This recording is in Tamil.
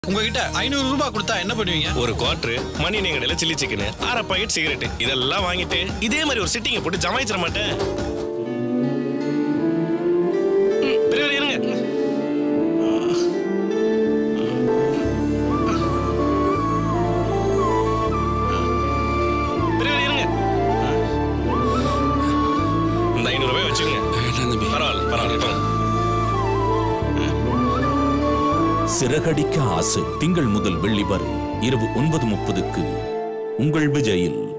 உங்ககிட்ட ஐநூறு ரூபாய் கொடுத்தா என்ன பண்ணுவீங்க ஒரு குவார்டர் மணி நீங்க கடையில சில்லி சிக்கன் அரை பாக்கெட் சிகரெட் இதெல்லாம் வாங்கிட்டு இதே மாதிரி ஒரு சிட்டிங்க போட்டு ஜமாயிச்சிட மாட்டேன் ம், பெரியவர் இருங்க பெரியவர் இருங்க இந்த ஐநூறு ரூபாய் வச்சுக்கோங்க பரவாயில்ல பரவாயில்ல போங்க. சிறகடிக்க ஆசை திங்கள் முதல் வெள்ளி வரை இரவு ஒன்பது முப்பதுக்கு உங்கள் விஜயில்